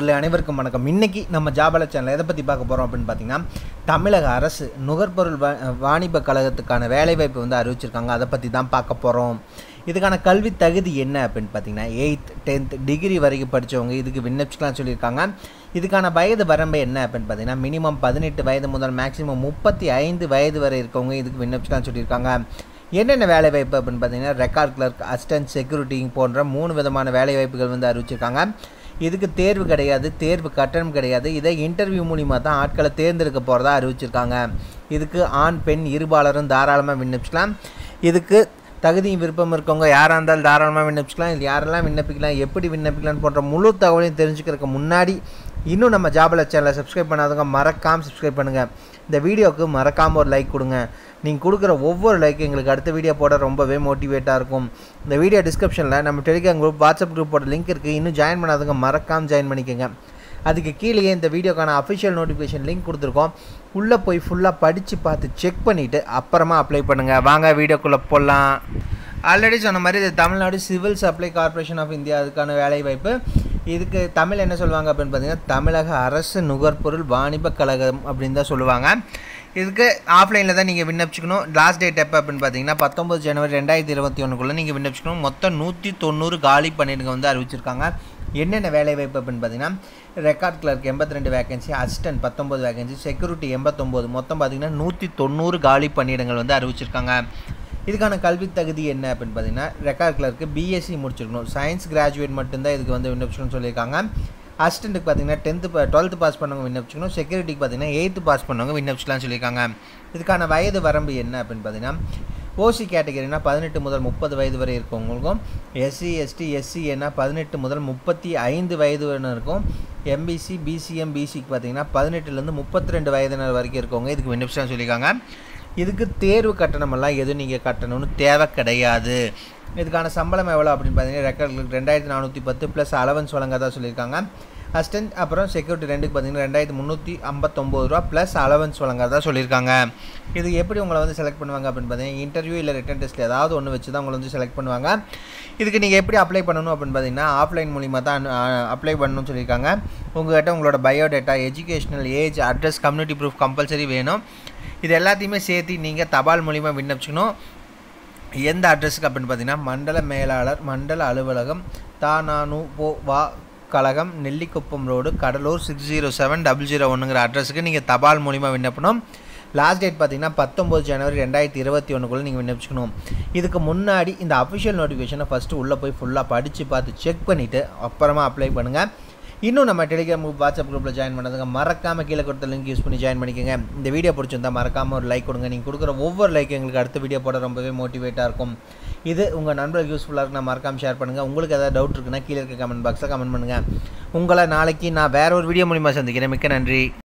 நண்பர்களே அனைவருக்கும் வணக்கம் இன்னைக்கு நம்ம ஜாபல சேனல் எதை பற்றி பார்க்க போகிறோம் அப்படின்னு பார்த்தீங்கன்னா தமிழக அரசு நுகர்பொருள் வா வாணிப கழகத்துக்கான வேலைவாய்ப்பு வந்து அறிவிச்சிருக்காங்க அதை பற்றி தான் பார்க்க போகிறோம் இதுக்கான கல்வி தகுதி என்ன அப்படின்னு பார்த்தீங்கன்னா எயித் டென்த் டிகிரி வரைக்கும் படித்தவங்க இதுக்கு விண்ணப்பிச்சுக்கலாம் சொல்லியிருக்காங்க இதுக்கான வயது வரம்பு என்ன அப்படின்னு பார்த்தீங்கன்னா மினிமம் பதினெட்டு வயது முதல் மேக்ஸிமம் முப்பத்தி ஐந்து வயது வரை இருக்கவங்க இதுக்கு விண்ணப்பிச்சுக்கலாம் சொல்லியிருக்காங்க என்னென்ன வேலை வாய்ப்பு அப்படின்னு பார்த்தீங்கன்னா ரெக்கார்ட் கிளர்க் அசிஸ்டன்ட் செக்யூரிட்டி போன்ற மூணு விதமான வேலை வாய்ப்புகள் வந்து அறிவிச்சிருக்காங்க இதுக்கு தேர்வு கிடையாது தேர்வு கட்டணம் கிடையாது இதை இன்டர்வியூ மூலிமா தான் ஆட்களை தேர்ந்தெடுக்க போகிறதா அறிவிச்சிருக்காங்க இதுக்கு ஆண் பெண் இருபாலரும் தாராளமாக விண்ணப்பிக்கலாம் இதுக்கு தகுதியும் விருப்பம் இருக்கவங்க யாராக இருந்தாலும் தாராளமாக விண்ணப்பிக்கலாம் இது யாரெல்லாம் விண்ணப்பிக்கலாம் எப்படி விண்ணப்பிக்கலாம் போன்ற முழு தகவலையும் தெரிஞ்சுக்கிறதுக்கு முன்னாடி இன்னும் நம்ம ஜாபல சேனலை சப்ஸ்கிரைப் பண்ணாதவங்க மறக்காமல் சப்ஸ்கிரைப் பண்ணுங்கள் இந்த வீடியோவுக்கு மறக்காமல் ஒரு லைக் கொடுங்க நீங்கள் கொடுக்குற ஒவ்வொரு லைக் எங்களுக்கு அடுத்த வீடியோ போட ரொம்பவே மோட்டிவேட்டாக இருக்கும் இந்த வீடியோ டிஸ்கிரிப்ஷனில் நம்ம டெலிகிராம் குரூப் வாட்ஸ்அப் குரூப்போட லிங்க் இருக்குது இன்னும் ஜாயின் பண்ணாதவங்க மறக்காமல் ஜாயின் பண்ணிக்கோங்க அதுக்கு கீழேயே இந்த வீடியோக்கான அஃபிஷியல் நோட்டிஃபிகேஷன் லிங்க் கொடுத்துருக்கோம் உள்ளே போய் ஃபுல்லாக படித்து பார்த்து செக் பண்ணிவிட்டு அப்புறமா அப்ளை பண்ணுங்கள் வாங்க வீடியோக்குள்ளே போடலாம் ஆல்ரெடி சொன்ன மாதிரி இது Tamil Nadu civil supply corporation of India அதுக்கான வேலைவாய்ப்பு இதுக்கு தமிழ் என்ன சொல்லுவாங்க அப்படின்னு பார்த்தீங்கன்னா தமிழக அரசு நுகர்பொருள் வாணிப கழகம் அப்படின்னு தான் சொல்லுவாங்க இதுக்கு ஆஃப்லைனில் தான் நீங்கள் விண்ணப்பிச்சுக்கணும் லாஸ்ட் டேட் எப்போ அப்படின்னு பார்த்தீங்கன்னா பத்தொம்பது ஜனவரி ரெண்டாயிரத்தி இருபத்தி ஒன்றுக்குள்ளே நீங்கள் விண்ணப்பிச்சுக்கணும் மொத்தம் நூற்றி தொண்ணூறு காலி பணியிடங்கள் வந்து அறிவிச்சிருக்காங்க என்னென்ன வேலை வாய்ப்பு அப்படின்னு பார்த்தீங்கன்னா ரெக்கார்ட் கிளர்க் எண்பத்தி ரெண்டு வேகன்சி அசிஸ்டன்ட் பத்தொம்பது வேகன்சி செக்யூரிட்டி எண்பத்தொம்போது மொத்தம் பார்த்தீங்கன்னா நூற்றி தொண்ணூறு காலி பணியிடங்கள் வந்து அறிவிச்சிருக்காங்க இதுக்கான கல்வி தகுதி என்ன அப்படின்னு பார்த்தீங்கன்னா ரெக்கார்ட் கிளர்க்கு பிஎஸ்சி முடிச்சிருக்கணும் சயின்ஸ் கிராஜுவேட் மட்டும்தான் இதுக்கு வந்து விண்ணப்பிச்சுக்கணும்னு சொல்லியிருக்காங்க அசிஸ்டண்ட்டுக்கு பார்த்தீங்கன்னா டென்த்து டுவெல்த்து பாஸ் பண்ணவங்க விண்ணப்பிச்சுக்கணும் செக்யூரிட்டிக்கு பார்த்தீங்கன்னா எயித்து பாஸ் பண்ணவங்க விண்ணப்பிச்சுக்கலாம்னு சொல்லியிருக்காங்க இதுக்கான வயது வரம்பு என்ன அப்படின்னு பார்த்தீங்கன்னா ஓசி கேட்டகரினா பதினெட்டு முதல் முப்பது வயது வரை இருக்கவங்களுக்கும் எஸ்சி எஸ்டி எஸ்சிஏனா பதினெட்டு முதல் முப்பத்தி ஐந்து வயது வரை இருக்கும் எம்பிசி பிசிஎம் பிசிக்கு பார்த்தீங்கன்னா பதினெட்டுலேருந்து முப்பத்தி ரெண்டு வயதினர் வரைக்கும் இருக்கவங்க இதுக்கு விண்ணப்பிச்சுலாம் சொல்லியிருக்காங்க இதுக்கு தேர்வு கட்டணமெல்லாம் எதுவும் நீங்கள் கட்டணும்னு தேவை கிடையாது இதுக்கான சம்பளம் எவ்வளோ அப்படின்னு பார்த்தீங்கன்னா ரெக்கார்டுக்கு ரெண்டாயிரத்தி நானூற்றி பத்து ப்ளஸ் அலவன்ஸ் வழங்கதா சொல்லியிருக்காங்க அசிஸ்டன்ட் அப்புறம் செக்யூரிட்டி ரெண்டுக்கு பார்த்தீங்கன்னா ரெண்டாயிரத்தி முந்நூற்றி ஐம்பத்தொம்போது ரூபா ப்ளஸ் அலவன்ஸ் வழங்கறதா சொல்லியிருக்காங்க இது எப்படி உங்களை வந்து செலக்ட் பண்ணுவாங்க அப்படின்னு பார்த்தீங்கன்னா இன்டர்வியூ இல்லை ரிட்டன் டெஸ்ட்டில் ஏதாவது ஒன்று வச்சு தான் உங்களை வந்து செலக்ட் பண்ணுவாங்க இதுக்கு நீங்கள் எப்படி அப்ளை பண்ணணும் அப்படின்னு பார்த்தீங்கன்னா ஆஃப்லைன் மூலிமா தான் அப்ளை பண்ணணும்னு சொல்லியிருக்காங்க உங்கள்கிட்ட உங்களோட biodata educational age address community proof compulsory வேணும் இது எல்லாத்தையுமே சேர்த்து நீங்கள் தபால் மூலிமா விண்ணப்பிச்சுக்கணும் எந்த அட்ரஸுக்கு அப்படின்னு பார்த்தீங்கன்னா மண்டல மேலாளர் மண்டல அலுவலகம் தானானு போ வா கழகம் Nellikuppam road Cuddalore six zero seven double zero ஒன்றுங்கிற அட்ரஸுக்கு நீங்கள் தபால் மூலிமா விண்ணப்பணும் லாஸ்ட் டேட் பார்த்தீங்கன்னா பத்தொம்போது ஜனவரி ரெண்டாயிரத்தி இருபத்தி ஒன்றுக்குள்ளே நீங்கள் விண்ணப்பிச்சுக்கணும் இதுக்கு முன்னாடி இந்த அஃபிஷியல் நோட்டிஃபிகேஷனை ஃபஸ்ட்டு உள்ளே போய் ஃபுல்லாக படித்து பார்த்து செக் பண்ணிவிட்டு அப்புறமா அப்ளை பண்ணுங்கள் இன்னும் நம்ம டெலிகிராம் குரூப் வாட்ஸ்அப் குரூப்பில் ஜாயின் பண்ணதுங்க மறக்காமல் கீழே கொடுத்த லிங்க் யூஸ் பண்ணி ஜாயின் பண்ணிக்கோங்க இந்த வீடியோ பிடிச்சிருந்தா மறக்காமல் ஒரு லைக் கொடுங்க நீங்கள் கொடுக்குற ஒவ்வொரு லைக் எங்களுக்கு அடுத்த வீடியோ போட ரொம்பவே மோட்டிவேட்டாக இருக்கும் இது உங்கள் நண்பர்களுக்கு யூஸ்ஃபுல்லாக இருக்குன்னா மறக்காமல் ஷேர் பண்ணுங்கள் உங்களுக்கு ஏதாவது டவுட் இருக்குன்னா கீழே இருக்க கமெண்ட் பாக்ஸில் கமெண்ட் பண்ணுங்கள் உங்களை நாளைக்கு நான் வேற ஒரு வீடியோ மூலிமா சந்திக்கிறேன் மிக்க நன்றி